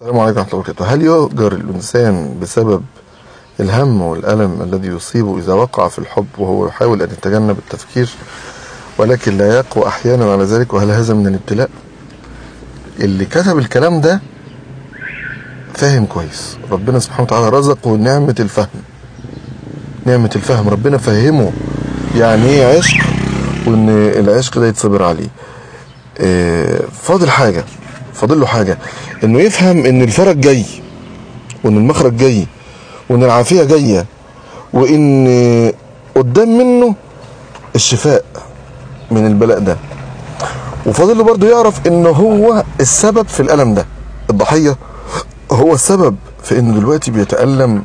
السلام عليكم ورحمة الله وبركاته هل يؤجر الإنسان بسبب الهم والألم الذي يصيبه إذا وقع في الحب وهو يحاول أن يتجنب التفكير ولكن لا يقوى أحيانا على ذلك وهل هذا من الابتلاء اللي كتب الكلام ده فاهم كويس ربنا سبحانه وتعالى رزقه نعمة الفهم نعمة الفهم ربنا فهمه يعني ايه عشق وان العشق ده يتصبر عليه آه، فاضل حاجة فاضل له حاجة انه يفهم ان الفرج جاي وان المخرج جاي وان العافية جاية وان قدام منه الشفاء من البلاء ده وفاضل له برضه يعرف ان هو السبب في الالم ده الضحية هو السبب في انه دلوقتي بيتألم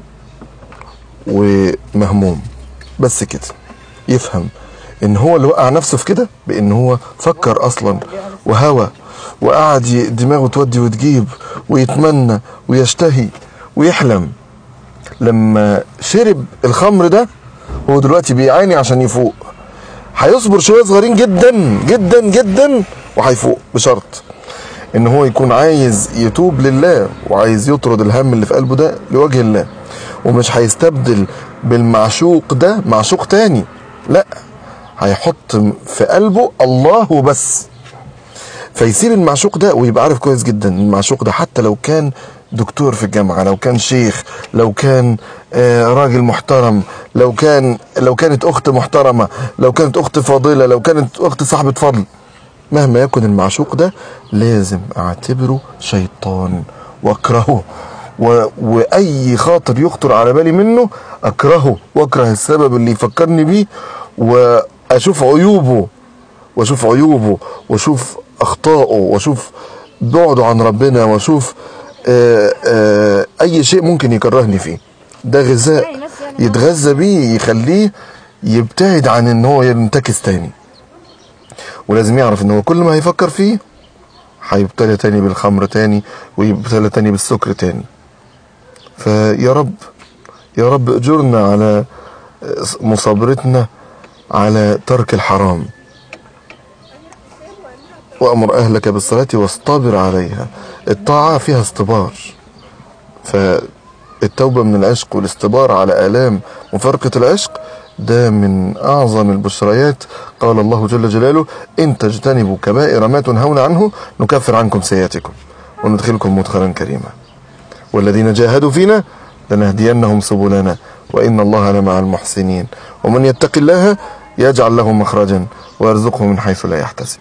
ومهموم بس كده يفهم ان هو اللي وقع نفسه في كده بان هو فكر اصلا وهوى وقعد ي- دماغه تودي وتجيب ويتمنى ويشتهي ويحلم لما شرب الخمر ده هو دلوقتي بيعاني عشان يفوق هيصبر شويه صغيرين جدا جدا جدا وهيفوق بشرط ان هو يكون عايز يتوب لله وعايز يطرد الهم اللي في قلبه ده لوجه الله ومش هيستبدل بالمعشوق ده معشوق تاني لا هيحط في قلبه الله وبس فيسيب المعشوق ده ويبقى عارف كويس جدا إن المعشوق ده حتى لو كان دكتور في الجامعه لو كان شيخ لو كان آه، راجل محترم لو كان لو كانت اخت محترمه لو كانت اخت فاضله لو كانت اخت صاحبه فضل مهما يكن المعشوق ده لازم اعتبره شيطان واكرهه و... واي خاطر يخطر على بالي منه اكرهه واكره السبب اللي يفكرني بيه واشوف عيوبه واشوف عيوبه واشوف اخطائه واشوف بعده عن ربنا واشوف آه، آه، اي شيء ممكن يكرهني فيه ده غذاء يتغذى بيه يخليه يبتعد عن ان هو ينتكس تاني ولازم يعرف ان هو كل ما هيفكر فيه هيبتلى تاني بالخمر تاني ويبتلى تاني بالسكر تاني فيا رب يا رب اجرنا على مصابرتنا على ترك الحرام وأمر أهلك بالصلاة واصطبر عليها الطاعة فيها اصطبار فالتوبة من العشق والاستبار على آلام مفارقة العشق ده من أعظم البشريات قال الله جل جلاله إن تجتنبوا كبائر ما تنهون عنه نكفر عنكم سيئاتكم وندخلكم مدخلا كريما والذين جاهدوا فينا لنهدينهم سبلنا وإن الله لمع المحسنين ومن يتق الله يجعل له مخرجا ويرزقه من حيث لا يحتسب